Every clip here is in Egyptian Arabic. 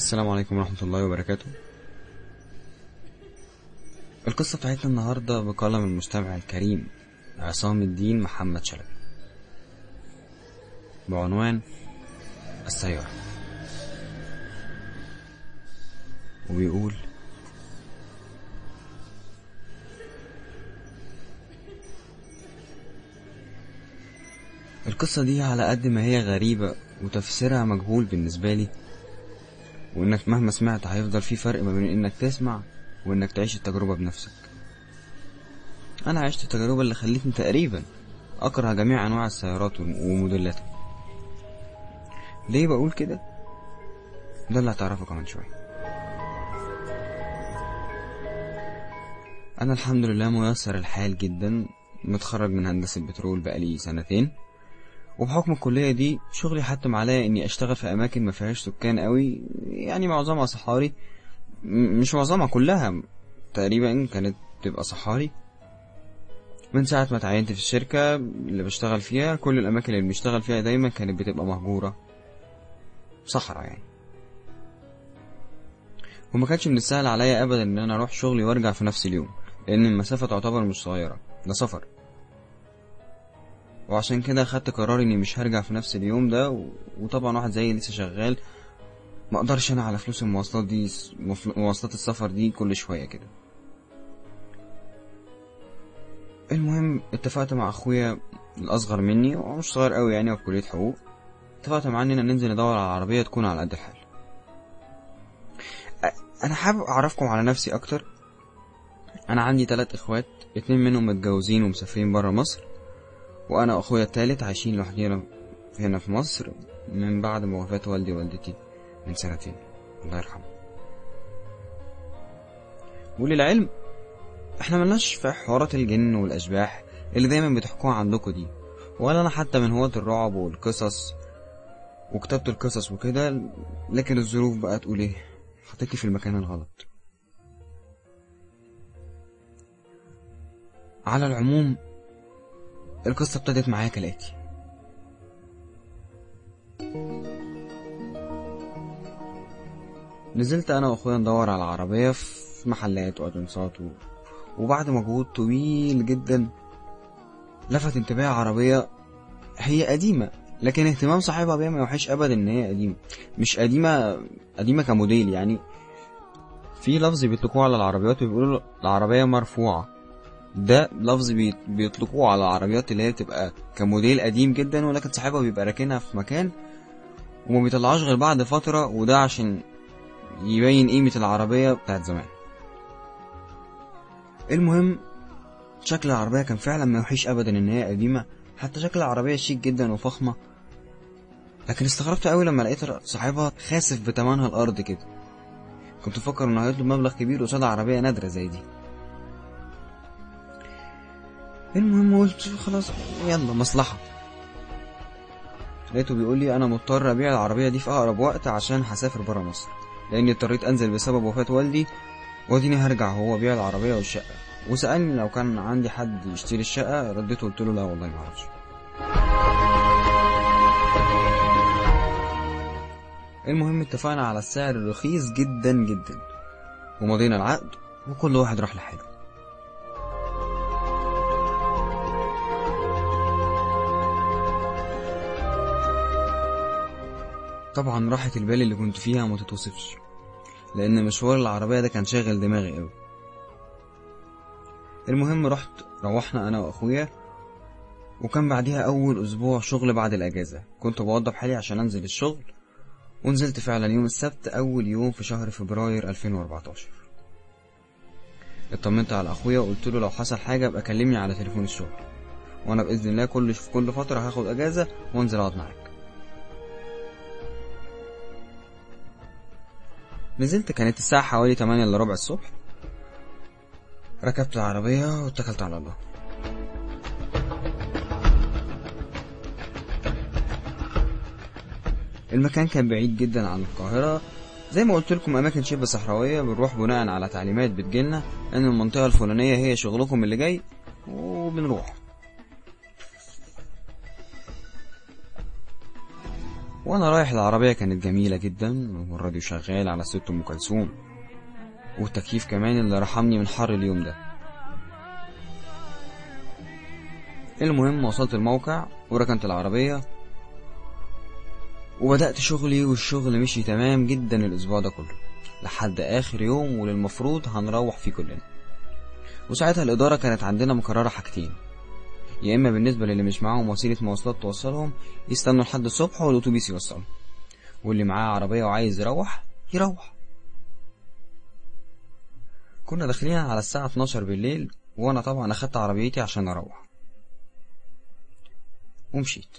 السلام عليكم ورحمة الله وبركاته القصة بتاعتنا النهاردة بقلم المستمع الكريم عصام الدين محمد شلبي بعنوان السيارة وبيقول القصة دي على قد ما هي غريبة وتفسيرها مجهول بالنسبة لي وانك مهما سمعت هيفضل في فرق ما بين انك تسمع وانك تعيش التجربة بنفسك انا عشت التجربة اللي خلتني تقريبا اكره جميع انواع السيارات وموديلاتها ليه بقول كده ده اللي هتعرفه كمان شوية انا الحمد لله ميسر الحال جدا متخرج من هندسة بترول بقالي سنتين وبحكم الكلية دي شغلي حتم عليا اني اشتغل في اماكن ما فيهاش سكان قوي يعني معظمها صحاري م- مش معظمها كلها تقريبا كانت تبقى صحاري من ساعة ما اتعينت في الشركة اللي بشتغل فيها كل الأماكن اللي بنشتغل فيها دايما كانت بتبقى مهجورة صحراء يعني وما كانش من السهل عليا أبدا إن أنا أروح شغلي وأرجع في نفس اليوم لأن المسافة تعتبر مش صغيرة ده سفر وعشان كده خدت قرار اني مش هرجع في نفس اليوم ده و... وطبعا واحد زي لسه شغال ما اقدرش انا على فلوس المواصلات دي مف- مواصلات السفر دي كل شويه كده المهم اتفقت مع اخويا الاصغر مني وهو مش صغير قوي يعني وفي كليه حقوق اتفقت معاه اننا ننزل ندور على عربيه تكون على قد الحال أ- انا حابب اعرفكم على نفسي اكتر انا عندي ثلاث اخوات اتنين منهم متجوزين ومسافرين برا مصر وانا واخويا التالت عايشين لوحدينا هنا في مصر من بعد ما وفاة والدي ووالدتي من سنتين الله يرحمه وللعلم احنا ملناش في حوارات الجن والاشباح اللي دايما بتحكوها عندكم دي ولا انا حتى من هواة الرعب والقصص وكتابة القصص وكده لكن الظروف بقى تقول ايه حطيتني في المكان الغلط على العموم القصة ابتدت معايا كالآتي نزلت أنا وأخويا ندور على عربية في محلات وأجنسات و... وبعد مجهود طويل جدا لفت انتباهي عربية هي قديمة لكن اهتمام صاحبها بيها ما يوحيش أبدا إن هي قديمة مش قديمة قديمة كموديل يعني في لفظ بيطلقوه على العربيات وبيقولوا العربية مرفوعة ده لفظ بي- بيطلقوه على العربيات اللي هي بتبقى كموديل قديم جدا ولكن صاحبها بيبقى راكنها في مكان وما بيطلعهاش غير بعد فترة وده عشان يبين قيمة العربية بتاعت زمان المهم شكل العربية كان فعلا ما يوحيش أبدا إن هي قديمة حتى شكل العربية شيك جدا وفخمة لكن استغربت قوي لما لقيت صاحبها خاسف بتمنها الأرض كده كنت مفكر إنه هيطلب مبلغ كبير قصاد عربية نادرة زي دي المهم قلت خلاص يلا مصلحة لقيته بيقول لي انا مضطر ابيع العربية دي في اقرب وقت عشان هسافر برا مصر لاني اضطريت انزل بسبب وفاة والدي واديني هرجع هو بيع العربية والشقة وسألني لو كان عندي حد يشتري الشقة رديته قلت له لا والله ما اعرفش المهم اتفقنا على السعر الرخيص جدا جدا ومضينا العقد وكل واحد راح لحاله طبعا راحة البال اللي كنت فيها ما تتوصفش لان مشوار العربية ده كان شاغل دماغي قوي المهم رحت روحنا انا واخويا وكان بعديها اول اسبوع شغل بعد الاجازة كنت بوضب حالي عشان انزل الشغل ونزلت فعلا يوم السبت اول يوم في شهر فبراير 2014 اطمنت على اخويا وقلت له لو حصل حاجة ابقى كلمني على تليفون الشغل وانا باذن الله كل في كل فترة هاخد اجازة وانزل اقعد معاك نزلت كانت الساعة حوالي 8 الا ربع الصبح ركبت العربية واتكلت على الله المكان كان بعيد جدا عن القاهرة زي ما قلت لكم أماكن شبه صحراوية بنروح بناء على تعليمات بتجيلنا إن المنطقة الفلانية هي شغلكم اللي جاي وبنروح وانا رايح العربية كانت جميلة جدا والراديو شغال على ست ام كلثوم والتكييف كمان اللي رحمني من حر اليوم ده المهم وصلت الموقع وركنت العربية وبدأت شغلي والشغل مشي تمام جدا الأسبوع ده كله لحد آخر يوم والمفروض هنروح فيه كلنا وساعتها الإدارة كانت عندنا مقررة حاجتين يا إما بالنسبة للي مش معاهم وسيلة مواصلات توصلهم يستنوا لحد الصبح والأتوبيس يوصلهم واللي معاه عربية وعايز يروح يروح كنا داخلين على الساعة 12 بالليل وأنا طبعا أخدت عربيتي عشان أروح ومشيت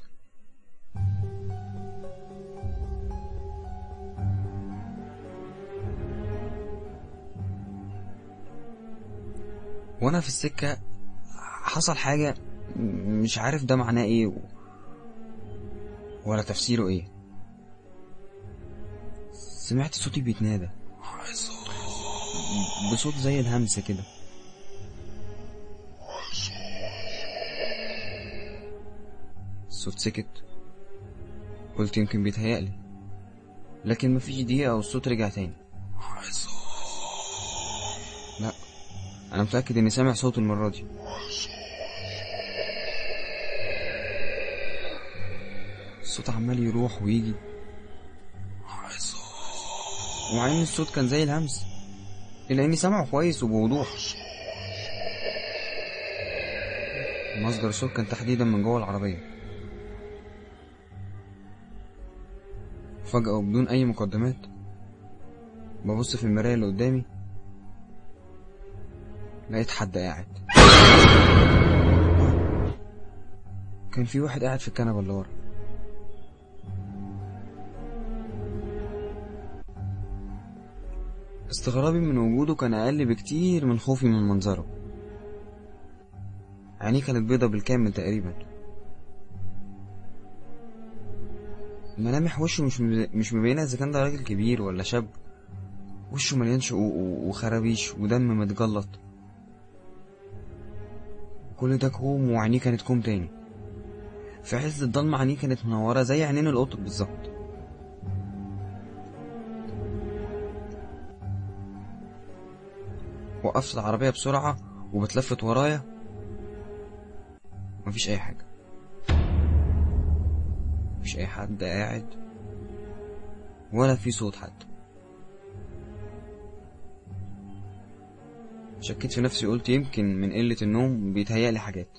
وانا في السكة حصل حاجة مش عارف ده معناه ايه و... ولا تفسيره ايه سمعت صوتي بيتنادى بصوت زي الهمس كده الصوت سكت قلت يمكن بيتهيألي لكن مفيش دقيقة والصوت رجع تاني لا أنا متأكد إني سامع صوت المرة دي الصوت عمال يروح ويجي ومع إن الصوت كان زي الهمس إلا إني سامعه كويس وبوضوح مصدر الصوت كان تحديدا من جوه العربية فجأة وبدون أي مقدمات ببص في المراية اللي قدامي لقيت حد قاعد كان في واحد قاعد في الكنبة اللي ورا استغرابي من وجوده كان أقل بكتير من خوفي من منظره عينيه كانت بيضة بالكامل تقريبا ملامح وشه مش مب- مش مبينة إذا كان ده راجل كبير ولا شاب وشه مليان شقوق و- وخرابيش ودم متجلط كل ده كوم وعينيه كانت كوم تاني في عز الضلمة عينيه كانت منورة زي عينين القطط بالظبط وقفت العربية بسرعة وبتلفت ورايا مفيش أي حاجة مفيش أي حد قاعد ولا في صوت حد شكيت في نفسي قلت يمكن من قلة النوم بيتهيألي حاجات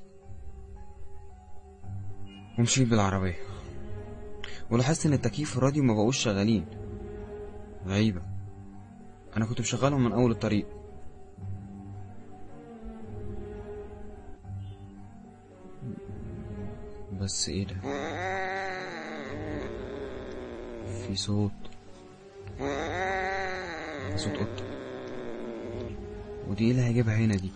ومشيت بالعربية ولاحظت إن التكييف والراديو ما بقوش شغالين غريبة أنا كنت مشغلهم من أول الطريق بس إيه ده في صوت صوت قطة ودي ايه اللي هيجيبها هنا دي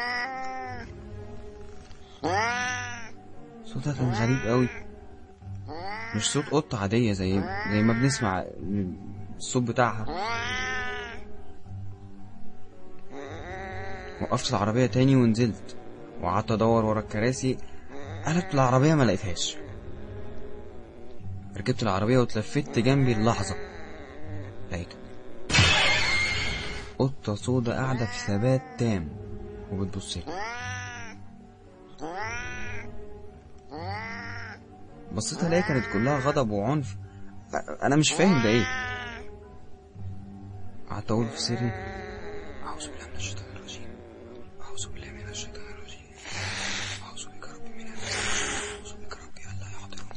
صوتها كان غريب قوي مش صوت قطة عادية زي زي ما بنسمع الصوت بتاعها وقفت العربية تاني ونزلت وقعدت ادور ورا الكراسي قلبت العربية ما لقيتهاش ركبت العربية واتلفت جنبي اللحظة لقيته قطة سودا قاعدة في ثبات تام وبتبصلي بصيت الاقي كانت كلها غضب وعنف أ- انا مش فاهم ده ايه قعدت اقول في سري اعوذ بالله من الشيطان الرجيم اعوذ بالله من الشيطان الرجيم اعوذ بك ربي من الناس اعوذ بك ربي الا يحضرون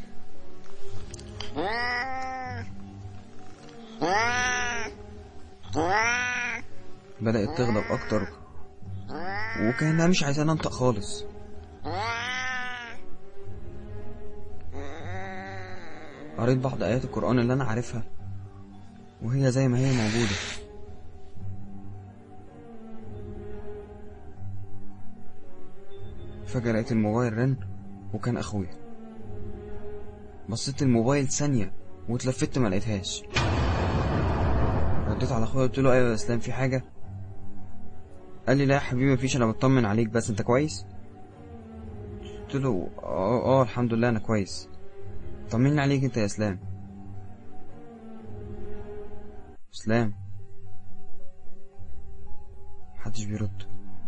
بدأت تغضب أكتر وكأنها مش عايزاني أنطق خالص قريت بعض آيات القرآن اللي أنا عارفها وهي زي ما هي موجودة فجأة لقيت الموبايل رن وكان أخويا بصيت الموبايل ثانية واتلفت ما لقيتهاش رديت على اخويا قلت له ايوه يا اسلام في حاجه قال لي لا يا حبيبي مفيش انا بطمن عليك بس انت كويس قلت له اه اه الحمد لله انا كويس طمني عليك انت يا اسلام اسلام محدش بيرد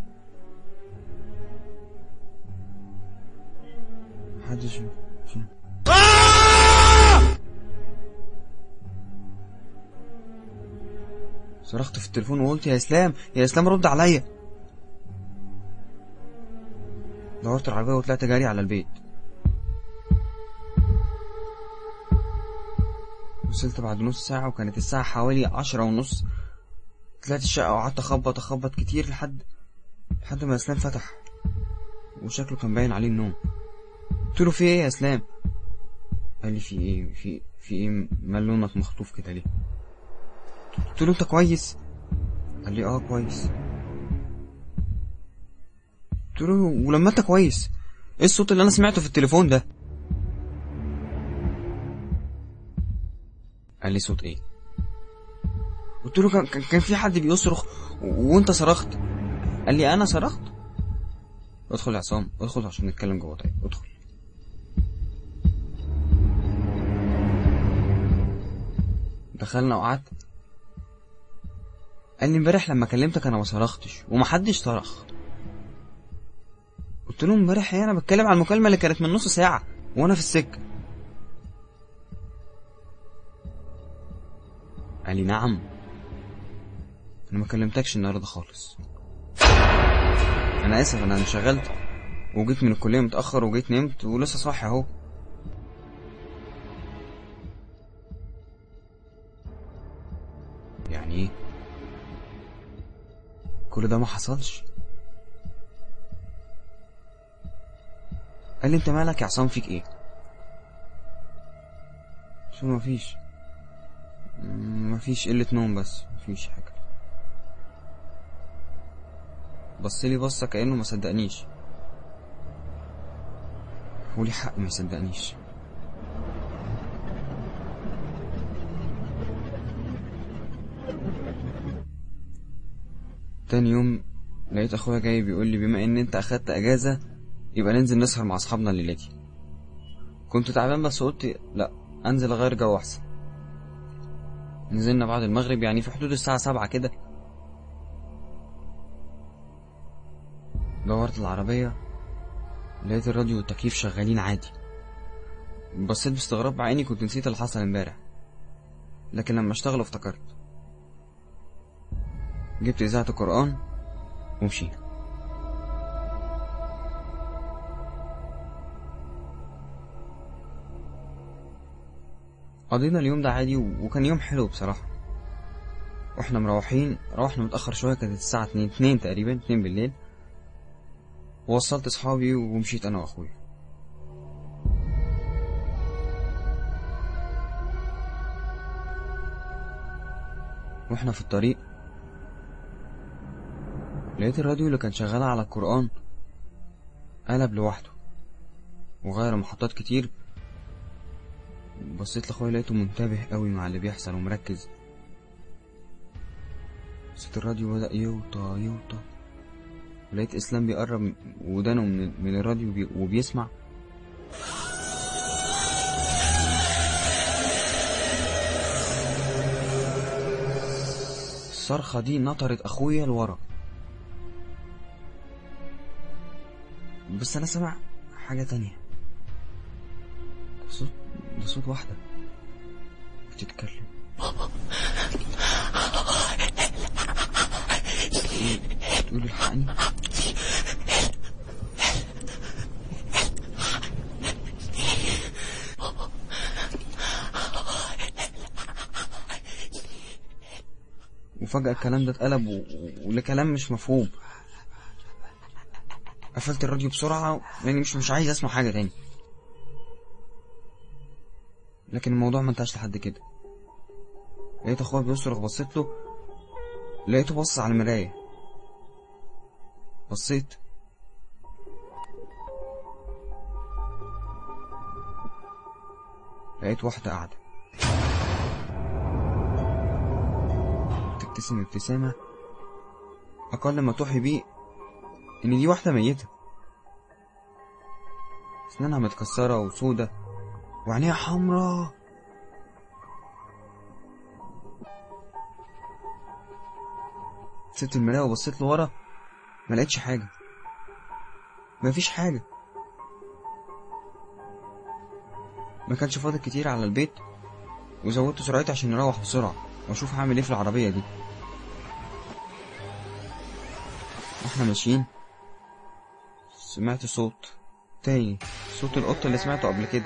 محدش صرخت في التليفون وقلت يا اسلام يا اسلام رد عليا دورت العربية وطلعت جاري على البيت وصلت بعد نص ساعة وكانت الساعة حوالي عشرة ونص طلعت الشقة وقعدت أخبط أخبط كتير لحد لحد ما إسلام فتح وشكله كان باين عليه النوم قلت له في إيه يا إسلام قال لي في إيه في في إيه مال لونك مخطوف كده ليه قلت له أنت كويس قال لي آه كويس قلت له ولما أنت كويس إيه الصوت اللي أنا سمعته في التليفون ده قال لي صوت ايه قلت له كان, كان كان في حد بيصرخ و- وانت صرخت قال لي انا صرخت ادخل يا عصام ادخل عشان نتكلم جوه طيب ادخل دخلنا وقعدت قال لي امبارح لما كلمتك انا ما صرختش ومحدش صرخ قلت له امبارح ايه انا بتكلم على المكالمه اللي كانت من نص ساعه وانا في السكه قال لي نعم انا ما كلمتكش النهارده خالص انا اسف انا انشغلت وجيت من الكليه متاخر وجيت نمت ولسه صاحي اهو يعني ايه كل ده ما حصلش قال لي انت مالك يا عصام فيك ايه قلت له مفيش مفيش قلة نوم بس مفيش حاجة بصلي بصة كأنه ما صدقنيش وليه حق ما يصدقنيش تاني يوم لقيت اخويا جاي بيقول لي بما ان انت اخدت اجازة يبقى ننزل نسهر مع اصحابنا الليلة دي كنت تعبان بس قلت لا انزل اغير جو احسن نزلنا بعد المغرب يعني في حدود الساعة سبعة كده دورت العربية لقيت الراديو والتكييف شغالين عادي بصيت باستغراب مع اني كنت نسيت اللي حصل امبارح لكن لما اشتغلوا افتكرت جبت اذاعة القرآن ومشينا قضينا اليوم ده عادي و- وكان يوم حلو بصراحة واحنا مروحين روحنا متأخر شوية كانت الساعة اتنين اتنين تقريبا اتنين بالليل ووصلت اصحابي ومشيت انا واخويا واحنا في الطريق لقيت الراديو اللي كان شغال على القرآن قلب لوحده وغير محطات كتير بصيت لاخويا لقيته منتبه قوي مع اللي بيحصل ومركز صوت الراديو بدأ يوطى يوطى ولقيت اسلام بيقرب ودانه من, من الراديو بي وبيسمع الصرخة دي نطرت اخويا لورا بس انا سامع حاجة تانية صوت ده صوت واحدة بتتكلم تقول الحقني وفجأة الكلام ده اتقلب و... و- ولكلام مش مفهوم قفلت الراديو بسرعة لأني مش مش عايز أسمع حاجة تاني لكن الموضوع ما انتهاش لحد كده لقيت اخويا بيصرخ بصيت له لقيته بص على المراية بصيت لقيت واحدة قاعدة تبتسم ابتسامة أقل ما توحي بيه إن دي واحدة ميتة أسنانها متكسرة وسودة وعينيها حمرا سبت المرايه وبصيت لورا ما لقيتش حاجه مفيش حاجه ما كانش فاضل كتير على البيت وزودت سرعتي عشان نروح بسرعه واشوف هعمل ايه في العربيه دي واحنا ماشيين سمعت صوت تاني صوت القطة اللي سمعته قبل كده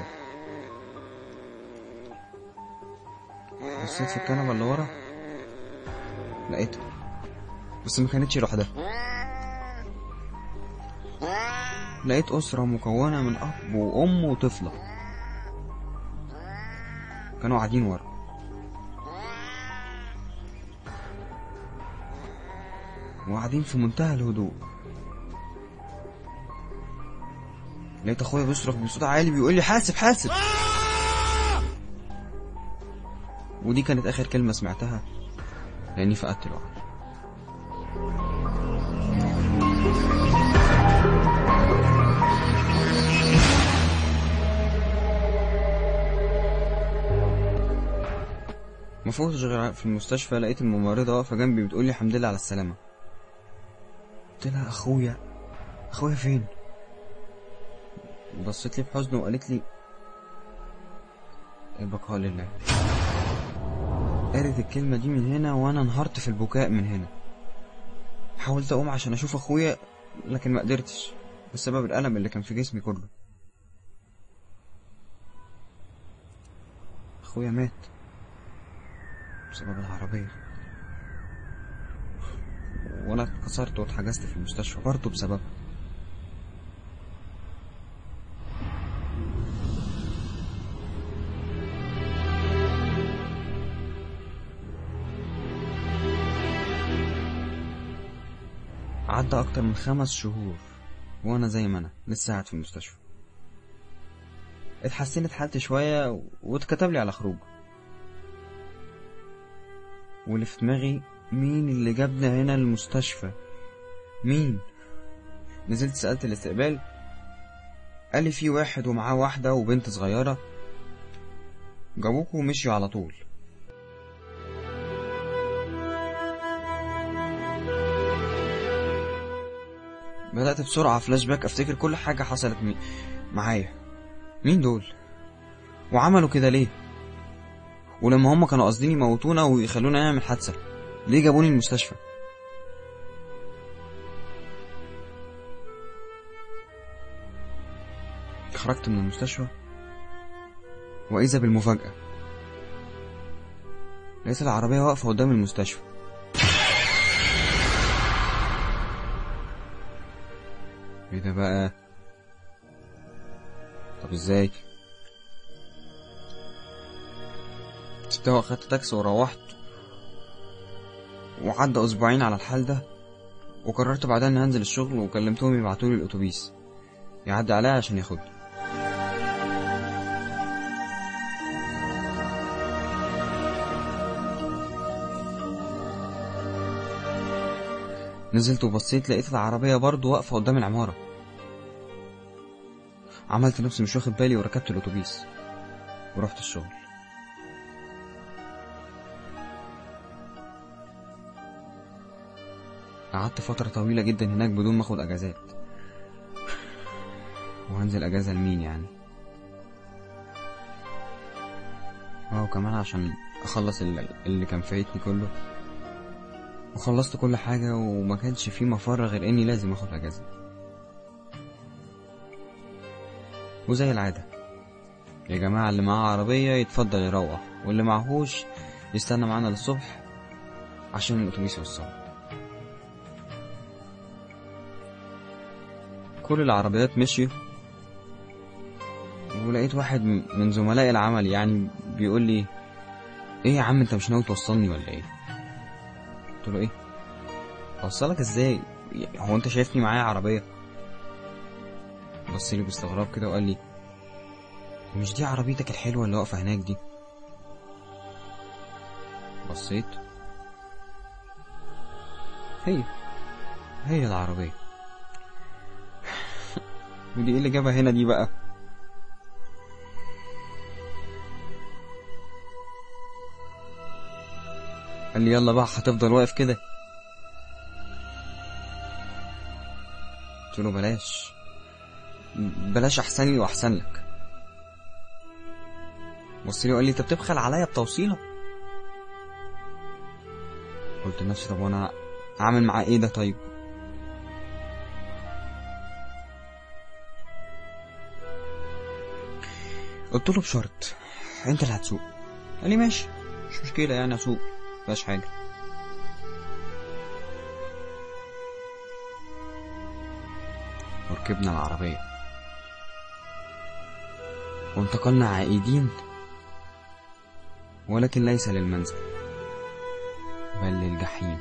بصيت في الكنبة اللي ورا لقيتها بس ما كانتش لوحدها لقيت أسرة مكونة من أب وأم وطفلة كانوا قاعدين ورا وقاعدين في منتهى الهدوء لقيت اخويا بيصرخ بصوت عالي بيقول لي حاسب حاسب ودي كانت اخر كلمة سمعتها لاني فقدت الوعي ما فوتش غير في المستشفى لقيت الممرضة واقفة جنبي بتقول لي الحمد لله على السلامة قلت لها اخويا اخويا فين بصت لي بحزن وقالت لي البقاء لله قالت الكلمة دي من هنا وانا انهارت في البكاء من هنا حاولت اقوم عشان اشوف اخويا لكن ما قدرتش بسبب الألم اللي كان في جسمي كله اخويا مات بسبب العربية وانا اتكسرت واتحجزت في المستشفى برضه بسببها عدى أكتر من خمس شهور وأنا زي ما أنا لسه قاعد في المستشفى اتحسنت حالتي شوية واتكتب لي على خروج واللي في دماغي مين اللي جابنا هنا المستشفى مين نزلت سألت الاستقبال قال لي في واحد ومعاه واحدة وبنت صغيرة جابوكوا ومشيوا على طول بدأت بسرعة فلاش باك أفتكر كل حاجة حصلت مي... معايا مين دول وعملوا كده ليه ولما هم كانوا قاصدين يموتونا ويخلونا نعمل حادثة ليه جابوني المستشفى خرجت من المستشفى وإذا بالمفاجأة لقيت العربية واقفة قدام المستشفى ايه ده بقى طب ازاي سبتها واخدت تاكسي وروحت وعدى اسبوعين على الحال ده وقررت بعدها اني هنزل الشغل وكلمتهم يبعتولي الاتوبيس يعدي عليا عشان ياخدني نزلت وبصيت لقيت العربية برضه واقفة قدام العمارة عملت نفسي مش واخد بالي وركبت الأتوبيس ورحت الشغل قعدت فترة طويلة جدا هناك بدون ما اخد اجازات وهنزل اجازة لمين يعني اه وكمان عشان اخلص اللي, اللي كان فايتني كله وخلصت كل حاجة وما كانش في مفر غير اني لازم اخد اجازة وزي العادة يا جماعة اللي معاه عربية يتفضل يروح واللي معهوش يستنى معانا للصبح عشان الاتوبيس يوصله كل العربيات مشيوا ولقيت واحد من زملاء العمل يعني بيقول لي ايه يا عم انت مش ناوي توصلني ولا ايه قلت له ايه اوصلك ازاي هو انت شايفني معايا عربيه بص لي باستغراب كده وقال لي مش دي عربيتك الحلوه اللي واقفه هناك دي بصيت هي هي العربيه ودي ايه اللي جابها هنا دي بقى قال لي يلا بقى هتفضل واقف كده قلت له بلاش بلاش احسن لي واحسن لك بص لي وقال لي انت بتبخل عليا بتوصيله قلت لنفسي طب وانا اعمل معاه ايه ده طيب قلت له بشرط انت اللي هتسوق قال لي ماشي مش مشكله يعني اسوق مفيهاش حاجه وركبنا العربيه وانتقلنا عائدين ولكن ليس للمنزل بل للجحيم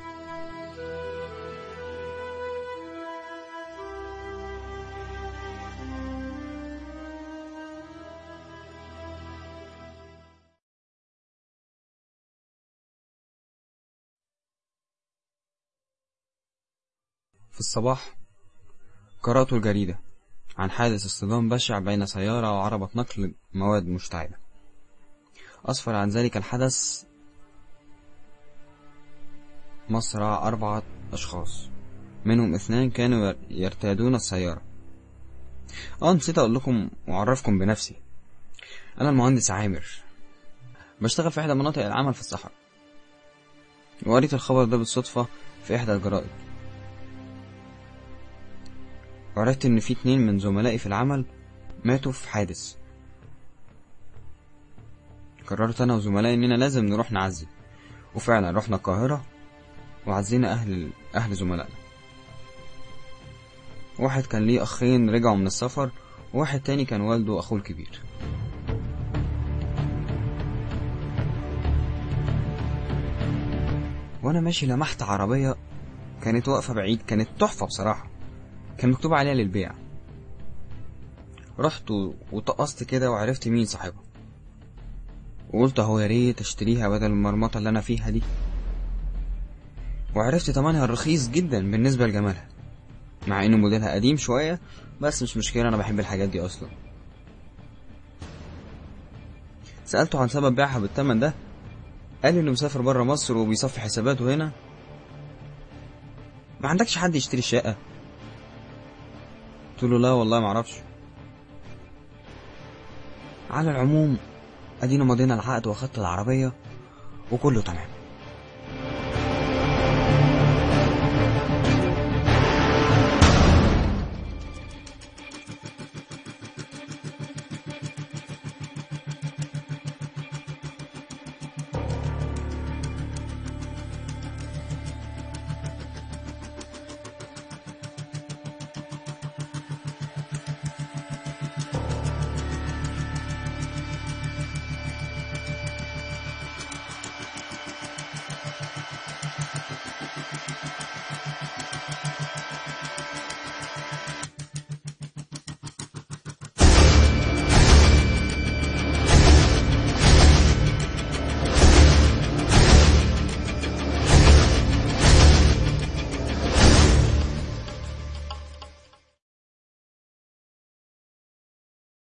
في الصباح قرأت الجريدة عن حادث اصطدام بشع بين سيارة وعربة نقل مواد مشتعلة أسفر عن ذلك الحدث مصرع أربعة أشخاص منهم اثنان كانوا يرتادون السيارة اه نسيت أقول لكم وأعرفكم بنفسي أنا المهندس عامر بشتغل في إحدى مناطق العمل في الصحراء وقريت الخبر ده بالصدفة في إحدى الجرائد وعرفت إن في اتنين من زملائي في العمل ماتوا في حادث قررت أنا وزملائي إننا لازم نروح نعزي وفعلا رحنا القاهرة وعزينا أهل أهل زملائنا واحد كان ليه أخين رجعوا من السفر وواحد تاني كان والده أخوه الكبير وأنا ماشي لمحت عربية كانت واقفة بعيد كانت تحفة بصراحة كان مكتوب عليها للبيع رحت وطقست كده وعرفت مين صاحبها وقلت اهو يا ريت اشتريها بدل المرمطة اللي انا فيها دي وعرفت تمنها رخيص جدا بالنسبة لجمالها مع انه موديلها قديم شوية بس مش مشكلة انا بحب الحاجات دي اصلا سألته عن سبب بيعها بالتمن ده قال لي انه مسافر بره مصر وبيصفي حساباته هنا ما عندكش حد يشتري الشقة قلت له لا والله معرفش على العموم ادينا مضينا العقد واخدت العربية وكله تمام